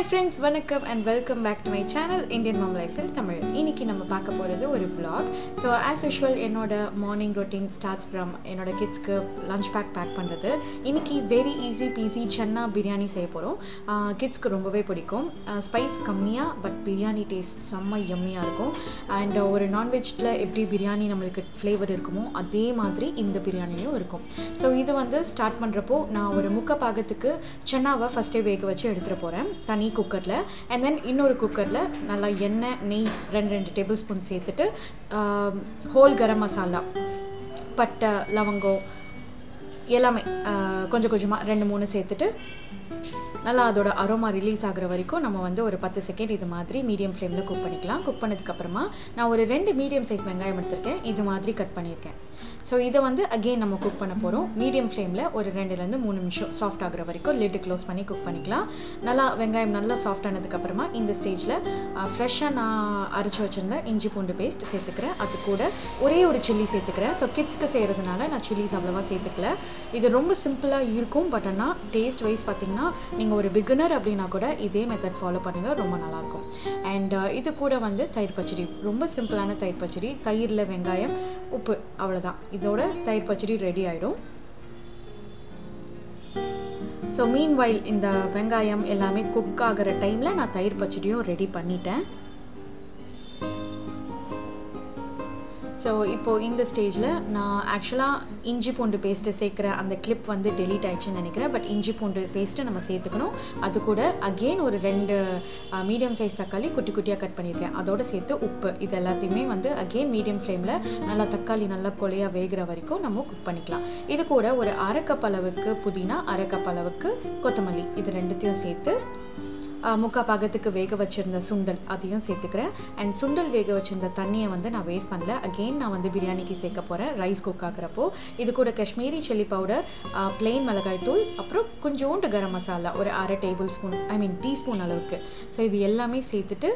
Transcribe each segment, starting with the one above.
friends வணக்கம் and welcome back to my channel Indian mom lifestyle Tamil இன்னைக்கு நம்ம பார்க்க போகிறது ஒரு vlog ஸோ ஆஸ் யூஷுவல் என்னோட மார்னிங் ரொட்டீன் ஸ்டார்ட்ஸ் ஃப்ரம் என்னோட கிட்ஸ்க்கு லஞ்ச் பேக் பேக் பண்ணுறது இன்னைக்கு very easy peasy chana biryani செய்ய போகிறோம் கிட்ஸ்க்கு ரொம்பவே பிடிக்கும் ஸ்பைஸ் கம்மியாக பட் பிரியாணி டேஸ்ட் செம்ம யம்மியாக இருக்கும் அண்ட் ஒரு நான்வெஜ்ஜில் எப்படி பிரியாணி நம்மளுக்கு ஃப்ளேவர் இருக்குமோ அதே மாதிரி இந்த பிரியாணியும் இருக்கும் ஸோ இது வந்து ஸ்டார்ட் பண்ணுறப்போ நான் ஒரு முக்க பாகத்துக்கு சன்னாவை ஃபஸ்ட்டே வேக வச்சு எடுத்துகிட்டு போகிறேன் தனி குக்கரில் அண்ட் தென் இன்னொரு குக்கரில் நல்லா எண்ணெய் நெய் ரெண்டு ரெண்டு டேபிள் ஸ்பூன் சேர்த்துட்டு ஹோல் கரம் மசாலா பட்டை லவங்கம் எல்லாமே ஆஹ், கொஞ்சம் கொஞ்சமாக ரெண்டு மூணு சேர்த்துட்டு நல்லா அதோட அரோமா ரிலீஸ் ஆகுற வரைக்கும் நம்ம வந்து ஒரு பத்து செகண்ட் இது மாதிரி மீடியம் ஃப்ளேமில் குக் பண்ணிக்கலாம் குக் பண்ணதுக்கப்புறமா நான் ஒரு ரெண்டு மீடியம் சைஸ் வெங்காயம் எடுத்திருக்கேன் இது மாதிரி கட் பண்ணியிருக்கேன் ஸோ இதை வந்து அகெயின் நம்ம குக் பண்ண போகிறோம் மீடியம் ஃப்ளேமில் ஒரு ரெண்டுலேருந்து மூணு நிமிஷம் சாஃப்ட் ஆகுற வரைக்கும் லிட்டு க்ளோஸ் பண்ணி குக் பண்ணிக்கலாம் நல்லா வெங்காயம் நல்லா சாஃப்ட் ஆனதுக்கப்புறமா இந்த ஸ்டேஜில் ஃப்ரெஷ்ஷாக நான் அரைச்சி வச்சுருந்த இஞ்சி பூண்டு பேஸ்ட் சேர்த்துக்கிறேன் அது கூட ஒரே ஒரு சில்லி சேர்த்துக்கிறேன் ஸோ கிட்ஸ்க்கு செய்கிறதுனால நான் சில்லிஸ் அவ்வளோவா சேர்த்துக்கல இது ரொம்ப சிம்பிளாக இருக்கும் பட் ஆனால் டேஸ்ட் வைஸ் பார்த்தீங்கன்னா நீங்கள் ஒரு பிகினர் அப்படின்னா கூட இதே மெத்தட் ஃபாலோ பண்ணுங்கள் ரொம்ப நல்லாயிருக்கும் அண்ட் இது கூட வந்து தயிர் பச்சடி ரொம்ப சிம்பிளான தயிர் பச்சடி தயிரில் வெங்காயம் உப்பு அவ்வளோதான் இதோட தயிர் பச்சடி ரெடி ஆகிடும் ஸோ மீன் வைல் இந்த வெங்காயம் எல்லாமே குக் ஆகிற டைமில் நான் தயிர் பச்சடியும் ரெடி பண்ணிட்டேன் ஸோ இப்போது இந்த ஸ்டேஜில் நான் ஆக்சுவலாக இஞ்சி பூண்டு பேஸ்ட்டு சேர்க்குற அந்த கிளிப் வந்து டெலீட் ஆயிடுச்சுன்னு நினைக்கிறேன் பட் இஞ்சி பூண்டு பேஸ்ட்டு நம்ம சேர்த்துக்கணும் அது கூட அகெயின் ஒரு ரெண்டு மீடியம் சைஸ் தக்காளி குட்டி குட்டியாக கட் பண்ணியிருக்கேன் அதோட சேர்த்து உப்பு இது எல்லாத்தையுமே வந்து அகெயின் மீடியம் ஃப்ளேமில் நல்லா தக்காளி நல்லா கொலையாக வேகிற வரைக்கும் நம்ம குக் பண்ணிக்கலாம் இது கூட ஒரு அரை கப் அளவுக்கு புதினா அரை கப் அளவுக்கு கொத்தமல்லி இது ரெண்டுத்தையும் சேர்த்து ஆஹ் முக்கா பாகத்துக்கு வேக வச்சுருந்த சுண்டல் அதையும் சேர்த்துக்கிறேன் அண்ட் சுண்டல் வேக வச்சிருந்த தண்ணியை வந்து நான் வேஸ்ட் பண்ணல அகெயின் நான் வந்து பிரியாணிக்கு சேர்க்க போகிறேன் ரைஸ் குக் ஆகுறப்போ இது கூட காஷ்மீரி சில்லி பவுடர் பிளெயின் மிளகாய் தூள் அப்புறம் கொஞ்சோண்டு கரம் மசாலா ஒரு அரை tablespoon I mean teaspoon அளவுக்கு ஸோ இது எல்லாமே சேர்த்துட்டு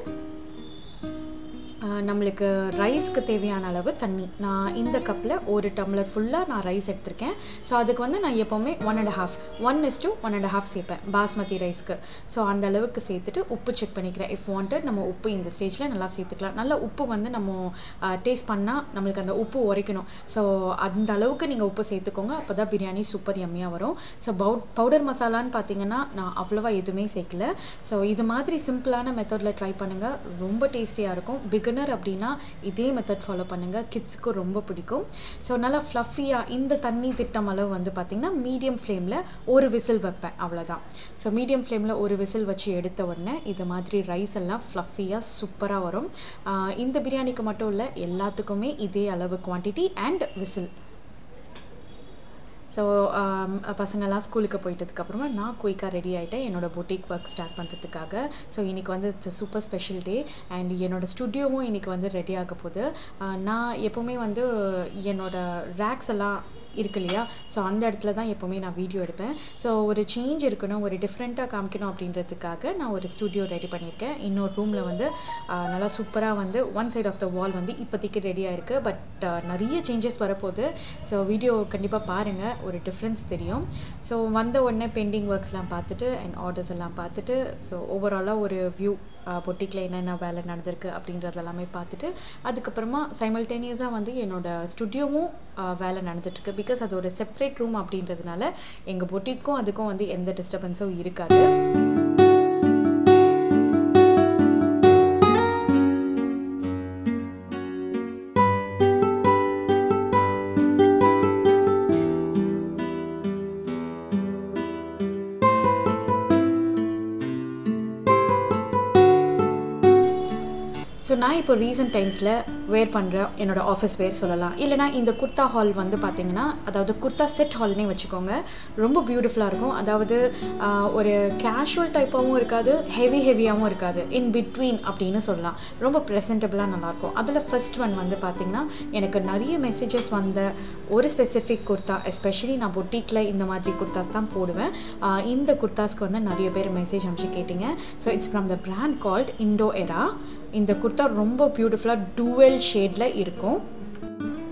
ஆஹ் நம்மளுக்கு ரைஸ்க்கு தேவையான அளவு தண்ணி நான் இந்த கப்பில் ஒரு டம்ளர் ஃபுல்லாக நான் ரைஸ் எடுத்திருக்கேன் ஸோ அதுக்கு வந்து நான் எப்போவுமே one and half one is two one and half சேர்ப்பேன் பாஸ்மதி ரைஸ்க்கு ஸோ அந்த அளவுக்கு சேர்த்துட்டு உப்பு செக் பண்ணிக்கிறேன் இஃப் வாண்டட் நம்ம உப்பு இந்த ஸ்டேஜில் நல்லா சேர்த்துக்கலாம் நல்லா உப்பு வந்து நம்ம டேஸ்ட் பண்ணால் நம்மளுக்கு அந்த உப்பு உரைக்கணும் ஸோ அந்த அளவுக்கு நீங்கள் உப்பு சேர்த்துக்கோங்க அப்போ தான் பிரியாணி சூப்பர் யம்மியாக வரும் ஸோ பவுட் பவுடர் மசாலான்னு பார்த்தீங்கன்னா நான் அவ்வளோவா எதுவுமே சேர்க்கல ஸோ இது மாதிரி சிம்பிளான மெத்தடில் ட்ரை பண்ணுங்கள் ரொம்ப டேஸ்டியாக இருக்கும் பிகினர் அப்படின்னா இதே மெத்தட் ஃபாலோ பண்ணுங்கள் கிட்ஸ்க்கு ரொம்ப பிடிக்கும் ஸோ நல்லா ஃப்ளஃபியாக இந்த தண்ணி திட்டம் அளவு வந்து பார்த்திங்கன்னா மீடியம் ஃப்ளேமில் ஒரு விசில் வைப்பேன் அவ்வளோதான் ஸோ மீடியம் ஃப்ளேமில் ஒரு விசில் வச்சு எடுத்த உடனே இது மாதிரி ரைஸ் எல்லாம் ஃப்ளஃபியாக சூப்பராக வரும் ஆஹ் இந்த பிரியாணிக்கு மட்டும் இல்லை எல்லாத்துக்குமே இதே அளவு குவான்டிட்டி அண்ட் விசில் ஸோ பசங்கள்லாம் ஸ்கூலுக்கு போயிட்டதுக்கப்புறமா நான் குயிக்காக ரெடி ஆகிட்டேன் என்னோடய பொட்டிக் ஒர்க் ஸ்டார்ட் பண்ணுறதுக்காக ஸோ இன்றைக்கி வந்து it's super special day and என்னோடய ஸ்டுடியோவும் இன்றைக்கி வந்து ரெடி ஆக போகுது ஆஹ் நான் எப்போவுமே வந்து என்னோடய ரேக்ஸ் எல்லாம் இருக்கு இல்லையா ஸோ அந்த இடத்துல தான் எப்போவுமே நான் வீடியோ எடுப்பேன் ஸோ ஒரு சேஞ்ச் இருக்கணும் ஒரு டிஃப்ரெண்ட்டாக காமிக்கணும் அப்படின்றதுக்காக நான் ஒரு ஸ்டுடியோ ரெடி பண்ணியிருக்கேன் இன்னொரு ரூமில் வந்து ஆஹ், நல்லா சூப்பராக வந்து one side of the wall வந்து இப்போதைக்கு ரெடியாக இருக்குது பட் நிறைய சேஞ்சஸ் வரப்போகுது ஸோ வீடியோ கண்டிப்பாக பாருங்கள் ஒரு டிஃப்ரென்ஸ் தெரியும் ஸோ வந்த உடனே பெண்டிங் ஒர்க்ஸ்லாம் பார்த்துட்டு அண்ட் ஆர்டர்ஸ் எல்லாம் பார்த்துட்டு ஸோ ஓவராலாக ஒரு வியூ பொட்டிக்கில் என்னென்ன வேலை நடந்திருக்கு அப்படின்றது எல்லாமே பார்த்துட்டு அதுக்கப்புறமா சைமல்டேனியஸாக வந்து என்னோடய ஸ்டுடியோவும் வேலை நடந்துட்டுருக்கு பிகாஸ் அது ஒரு செப்பரேட் ரூம் அப்படின்றதுனால எங்கள் பொட்டிக்கும் அதுக்கும் வந்து எந்த டிஸ்டர்பன்ஸும் இருக்காது ஸோ நான் இப்போ ரீசெண்ட் டைம்ஸில் வேர் பண்ணுற என்னோடய ஆஃபீஸ் வேர் சொல்லலாம் இல்லைனா இந்த குர்தா ஹால் வந்து பார்த்தீங்கன்னா அதாவது குர்தா செட் ஹால்னே வச்சுக்கோங்க ரொம்ப பியூட்டிஃபுல்லாக இருக்கும் அதாவது ஆஹ், ஒரு கேஷுவல் டைப்பாகவும் இருக்காது ஹெவி ஹெவியாகவும் இருக்காது இன் பிட்வீன் அப்படின்னு சொல்லலாம் ரொம்ப ப்ரெசன்டபுளாக நல்லாயிருக்கும் அதில் ஃபர்ஸ்ட் ஒன் வந்து பார்த்திங்கன்னா எனக்கு நிறைய மெசேஜஸ் வந்த ஒரு ஸ்பெசிஃபிக் குர்தா எஸ்பெஷலி நான் பொட்டிக்கில் இந்த மாதிரி குர்தாஸ் தான் போடுவேன் ஆஹ், இந்த குர்தாஸ்க்கு வந்து நிறைய பேர் மெசேஜ் அனுப்பிச்சு கேட்டிங்க so it's from the brand called Indo Era இந்த குர்தா ரொம்ப பியூட்டிஃபுல்லாக டூவெல் ஷேடில் இருக்கும்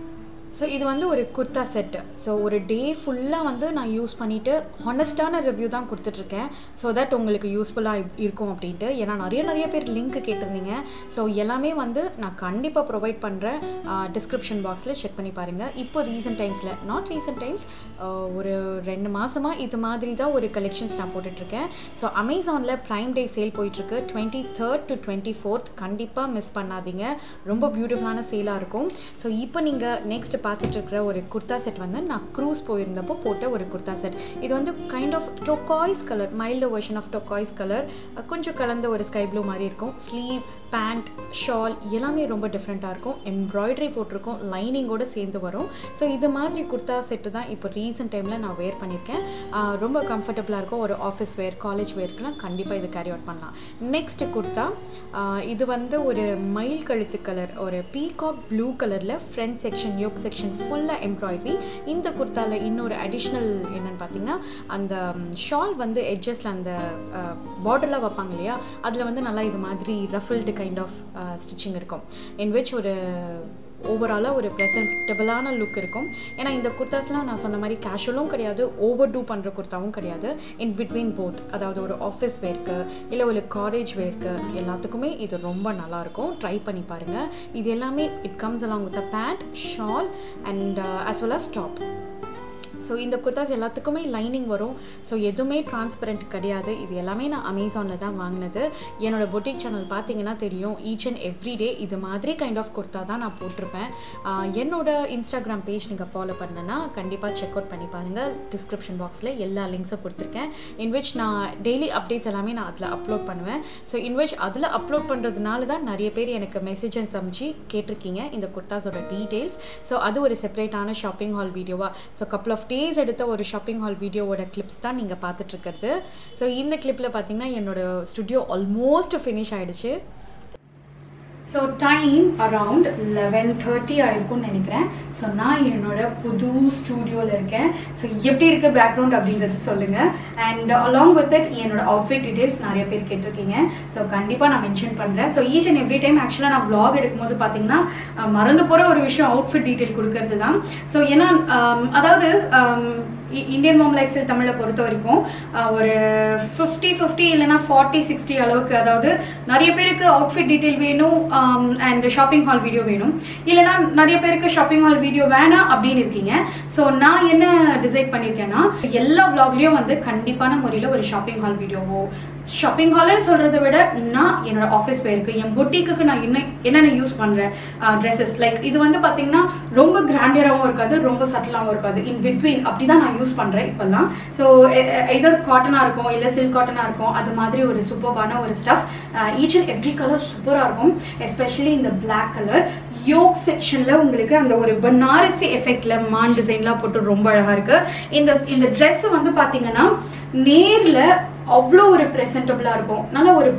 ஸோ இது வந்து ஒரு குர்தா செட்டு ஸோ ஒரு டே ஃபுல்லாக வந்து நான் யூஸ் பண்ணிவிட்டு ஹானஸ்டான ரிவ்யூ தான் கொடுத்துட்ருக்கேன் ஸோ தட் உங்களுக்கு யூஸ்ஃபுல்லாக இருக்கும் அப்படின்ட்டு ஏன்னா நிறைய நிறைய பேர் லிங்க் கேட்டிருந்தீங்க ஸோ எல்லாமே வந்து நான் கண்டிப்பாக ப்ரொவைட் பண்ணுறேன் டிஸ்கிரிப்ஷன் பாக்ஸில் செக் பண்ணி பாருங்கள் இப்போ ரீசெண்ட் டைம்ஸில் நாட் ரீசெண்ட் டைம்ஸ் ஒரு ரெண்டு மாதமாக இது மாதிரி தான் ஒரு கலெக்ஷன்ஸ் நான் போட்டுட்ருக்கேன் ஸோ அமேசானில் ப்ரைம் டே சேல் போயிட்டுருக்கு twenty third to twenty fourth கண்டிப்பாக மிஸ் பண்ணாதீங்க ரொம்ப பியூட்டிஃபுல்லான சேலாக இருக்கும் ஸோ இப்போ நீங்கள் நெக்ஸ்ட் பார்த்துட்டு இருக்கிற ஒரு குர்தா செட் வந்து நான் க்ரூஸ் போயிருந்தப்போ போட்ட ஒரு குர்தா செட் இது வந்து kind of turquoise colour mild version of turquoise colour கொஞ்சம் கலந்த ஒரு ஸ்கை ப்ளூ மாதிரி இருக்கும் ஸ்லீவ் பேண்ட் ஷால் எல்லாமே ரொம்ப டிஃப்ரெண்ட்டாக இருக்கும் எம்ப்ராய்டரி போட்டிருக்கோம் லைனிங்கோடு சேர்ந்து வரும் ஸோ இது மாதிரி குர்தா செட்டு தான் இப்போ ரீசெண்ட் டைமில் நான் வேர் பண்ணியிருக்கேன் ரொம்ப கம்ஃபர்டபுளாக இருக்கும் ஒரு ஆஃபீஸ் வேர் காலேஜ் வேர்க்குலாம் கண்டிப்பாக இது கேரி அவுட் பண்ணலாம் நெக்ஸ்ட் குர்தா இது வந்து ஒரு மயில் கழுத்து கலர் ஒரு பீகாக் ப்ளூ கலரில் ஃப்ரண்ட் செக்ஷன் யோக் செக்ஷன் ஃபுல்லாக எம்ப்ராய்டரி இந்த குர்த்தாவில் இன்னொரு அடிஷ்னல் என்னென்னு பார்த்தீங்கன்னா அந்த ஷால் வந்து எட்ஜஸில் அந்த பார்டர்லாம் வைப்பாங்க இல்லையா அதில் வந்து நல்லா இது மாதிரி ரஃபிள்டு கைண்ட் ஆஃப் ஸ்டிச்சிங் இருக்கும் இன் விச் ஒரு ஓவராலாக ஒரு ப்ரெசன்டபிளான லுக் இருக்கும் ஏன்னா இந்த குர்தாஸ்லாம் நான் சொன்ன மாதிரி கேஷுவலும் கிடையாது ஓவர் டூ பண்ணுற குர்த்தாவும் கிடையாது இன் பிட்வீன் போத் அதாவது ஒரு ஆஃபீஸ் வேர்க்கு இல்லை ஒரு காலேஜ் வேர்க்கு எல்லாத்துக்குமே இது ரொம்ப நல்லாயிருக்கும் ட்ரை பண்ணி பாருங்கள் இது எல்லாமே it comes along with a pant shawl and as well as top so இந்த குர்தாஸ் எல்லாத்துக்குமே லைனிங் வரும் ஸோ எதுவுமே டிரான்ஸ்பரண்ட் கிடையாது இது எல்லாமே நான் அமேசானில் தான் வாங்கினது என்னோடய பொட்டிக் சேனல் பார்த்தீங்கன்னா தெரியும் ஈச் அண்ட் எவ்ரி டே இது மாதிரி கைண்ட் ஆஃப் குர்த்தா தான் நான் போட்டிருப்பேன் என்னோட இன்ஸ்டாகிராம் பேஜ் நீங்கள் ஃபாலோ பண்ணனா கண்டிப்பாக செக் அவுட் பண்ணி பாருங்கள் டிஸ்கிரிப்ஷன் பாக்ஸில் எல்லா லிங்க்ஸும் கொடுத்துருக்கேன் இன் விச் நான் டெய்லி அப்டேட்ஸ் எல்லாமே நான் அதில் அப்லோட் பண்ணுவேன் ஸோ இன் விச் அதில் அப்லோட் பண்ணுறதுனால தான் நிறைய பேர் எனக்கு மெசேஜஸ் அமிச்சு கேட்டிருக்கீங்க இந்த குர்தாஸோட டீட்டெயில்ஸ் ஸோ அது ஒரு செப்பரேட்டான ஷாப்பிங் ஹால் வீடியோவாக ஸோ கப்பல் ஆஃப் டேஸ் எடுத்த ஒரு ஷாப்பிங் ஹால் வீடியோவோட கிளிப்ஸ் தான் நீங்கள் பார்த்துட்ருக்கிறது ஸோ இந்த கிளிப்பில் பார்த்தீங்கன்னா என்னோட ஸ்டுடியோ ஆல்மோஸ்ட் ஃபினிஷ் ஆகிடுச்சு so time around eleven thirty ஆயிருக்கும்னு நினைக்கிறேன் ஸோ நான் என்னோட புது ஸ்டூடியோவில் இருக்கேன் ஸோ எப்படி இருக்குது பேக்ரவுண்ட் அப்படின்றது சொல்லுங்கள் அண்ட் அலாங் வித் இட் என்னோட அவுட்ஃபிட் டீடைல்ஸ் நிறைய பேர் கேட்டிருக்கீங்க ஸோ கண்டிப்பாக நான் மென்ஷன் பண்ணுறேன் so each and every time ஆக்சுவலாக நான் வ்ளாக் எடுக்கும்போது பார்த்தீங்கன்னா மறந்து போகிற ஒரு விஷயம் அவுட்ஃபிட் டீடைல் கொடுக்கறது தான் ஸோ ஏன்னா அதாவது இந்தியன் மாம் லைஃப் ஸ்டைல் தமிழை பொறுத்த வரைக்கும் ஒரு ஃபிஃப்டி ஃபிஃப்டி இல்லைனா ஃபார்ட்டி சிக்ஸ்டி அளவுக்கு அதாவது நிறைய பேருக்கு அவுட்ஃபிட் டீட்டெயில் வேணும் அண்ட் ஷாப்பிங் ஹால் வீடியோ வேணும் இல்லைனா நிறைய பேருக்கு ஷாப்பிங் ஹால் வீடியோ வேணாம் அப்படின்னு இருக்கீங்க ஸோ நான் என்ன டிசைட் பண்ணியிருக்கேன்னா எல்லா விளாக்லேயும் வந்து கண்டிப்பான முறையில் ஒரு ஷாப்பிங் ஹால் வீடியோவோ ஷாப்பிங் ஹால்னு சொல்கிறத விட நான் என்னோட ஆஃபீஸ் வேருக்கு என் பொட்டிக்கு நான் என்ன என்னென்ன யூஸ் பண்ணுறேன் ட்ரெஸ்ஸஸ் லைக் இது வந்து பார்த்தீங்கன்னா ரொம்ப கிராண்டியராகவும் இருக்காது ரொம்ப சட்டிலாகவும் இருக்காது இன் பிட்வீன் அப்படி தான் நான் யூஸ் பண்ணுறேன் இப்போல்லாம் ஸோ எதர் காட்டனாக இருக்கும் இல்லை சில்க் காட்டனாக இருக்கும் அது மாதிரி ஒரு சூப்பர்பான ஒரு stuff each and every colour சூப்பராக இருக்கும் எஸ்பெஷலி இந்த பிளாக் கலர் யோக் செக்ஷனில் உங்களுக்கு அந்த ஒரு பனாரசி எஃபெக்டில் மான் டிசைன்லாம் போட்டு ரொம்ப அழகாக இருக்குது இந்த இந்த ட்ரெஸ் வந்து பார்த்தீங்கன்னா நேரில் அவ்வளோ ஒரு ப்ரெசன்டபுளாக இருக்கும் நல்ல ஒரு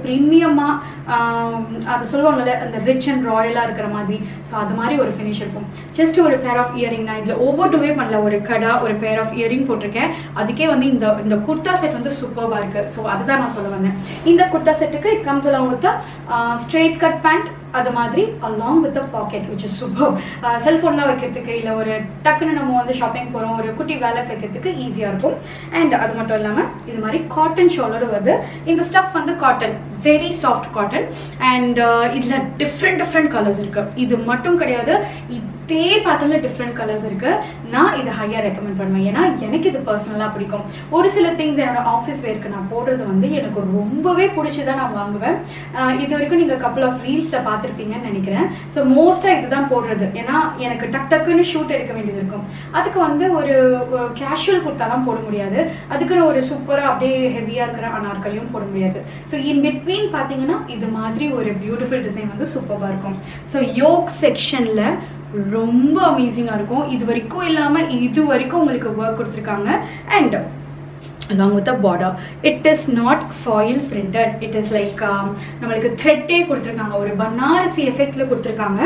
ப்ரீமியமாக அது சொல்லுவாங்கல்ல அந்த ரிச் அண்ட் ராயலாக இருக்கிற மாதிரி ஸோ அது மாதிரி ஒரு ஃபினிஷ் இருக்கும் ஜஸ்ட் ஒரு பேர் ஆஃப் இயரிங் நான் இதில் ஒவ்வொரு டூவே பண்ணல ஒரு கடா ஒரு பேர் ஆஃப் இயரிங் போட்டிருக்கேன் அதுக்கே வந்து இந்த இந்த குர்தா செட் வந்து சூப்பராக இருக்குது ஸோ அதுதான் நான் சொல்ல வந்தேன் இந்த குர்தா செட்டுக்கு it comes along with straight cut pant அது மாதிரி along with pocket which is super செல்ஃபோன்லாம் வைக்கிறதுக்கு இல்லை ஒரு டக்குன்னு நம்ம வந்து ஷாப்பிங் போகிறோம் ஒரு குட்டி வேலட் வைக்கிறதுக்கு ஈஸியாக இருக்கும் அண்ட் அது மட்டும் இல்லாமல் இது மாதிரி காட்டன் ஷோலோட வருது இந்த ஸ்டஃப் வந்து cotton very soft cotton and இதில் டிஃப்ரெண்ட் டிஃப்ரெண்ட் கலர்ஸ் இருக்கு இது மட்டும் கிடையாது இதே பேட்டர்னில் டிஃப்ரெண்ட் கலர்ஸ் இருக்கு நான் இதை ஹையாக ரெக்கமெண்ட் பண்ணுவேன் ஏன்னா எனக்கு இது பர்சனலாக பிடிக்கும் ஒரு சில திங்ஸ் என்னோட ஆஃபீஸ் வேர்க்கு நான் போடுறது வந்து எனக்கு ரொம்பவே பிடிச்சதான் நான் வாங்குவேன் இது வரைக்கும் நீங்கள் கப்பல் ஆஃப் ரீல்ஸில் பார்த்துருப்பீங்கன்னு நினைக்கிறேன் ஸோ மோஸ்ட்டாக இதுதான் போடுறது ஏன்னா எனக்கு டக் டக்குன்னு ஷூட் எடுக்க வேண்டியது இருக்கும் அதுக்கு வந்து ஒரு கேஷுவல் குர்த்தாலாம் போட முடியாது அதுக்குன்னு ஒரு சூப்பராக அப்படியே ஹெவியாக இருக்கிற அனார்களையும் போட முடியாது ஸோ இன் பிட்வீன் பார்த்தீங்கன்னா இது மாதிரி ஒரு பியூட்டிஃபுல் டிசைன் வந்து சூப்பராக இருக்கும் ஸோ யோக் செக்ஷனில் ரொம்ப அமேசிங்காக இருக்கும் இது வரைக்கும் இல்லாமல் இது வரைக்கும் உங்களுக்கு ஒர்க் கொடுத்துருக்காங்க and along with the border it is not foil printed it is like um, நம்மளுக்கு த்ரெட்டே கொடுத்துருக்காங்க ஒரு பனாரசி எஃபெக்ட்ல கொடுத்துருக்காங்க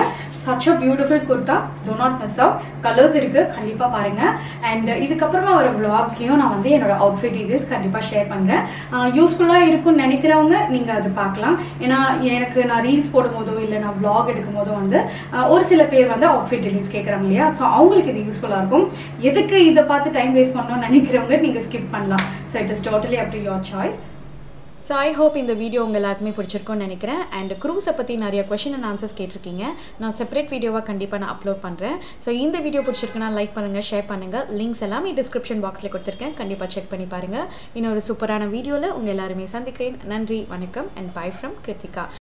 such a beautiful kurta do not miss out colours இருக்கு கண்டிப்பாக பாருங்க அண்ட் இதுக்கப்புறமா வர vlogsலயும் நான் வந்து என்னோட அவுட்ஃபிட் டீடைல்ஸ் கண்டிப்பாக ஷேர் பண்ணுறேன் யூஸ்ஃபுல்லாக இருக்கும்னு நினைக்கிறவங்க நீங்கள் அது பார்க்கலாம் ஏன்னா எனக்கு நான் ரீல்ஸ் போடும்போதோ இல்லை நான் vlog எடுக்கும் போதோ வந்து ஆஹ் ஒரு சில பேர் வந்து அவுட்ஃபிட் டீடைல்ஸ் கேட்குறாங்க இல்லையா ஸோ அவங்களுக்கு இது யூஸ்ஃபுல்லாக இருக்கும் எதுக்கு இதை பார்த்து டைம் வேஸ்ட் பண்ணணும்னு நினைக்கிறவங்க நீங்கள் ஸ்கிப் பண்ணலாம் so it is totally up to your choice so I hope இந்த வீடியோ உங்கள் எல்லாருக்குமே பிடிச்சிருக்கும்னு நினைக்கிறேன் அண்ட் க்ரூஸை பற்றி நிறைய கொஷின் அண்ட் ஆன்சர்ஸ் கேட்டிருக்கீங்க நான் செப்பரேட் வீடியோவாக கண்டிப்பாக நான் அப்லோட் பண்ணுறேன் ஸோ இந்த வீடியோ பிடிச்சிருக்குன்னா லைக் பண்ணுங்கள் ஷேர் பண்ணுங்கள் லிங்க்ஸ் எல்லாமே டிஸ்கிரிப்ஷன் பாக்ஸில் கொடுத்துருக்கேன் கண்டிப்பாக செக் பண்ணி பாருங்கள் இன்னொரு சூப்பரான வீடியோவில் உங்கள் எல்லாருமே சந்திக்கிறேன் நன்றி வணக்கம் அண்ட் பை ஃப்ரம் கிருத்திகா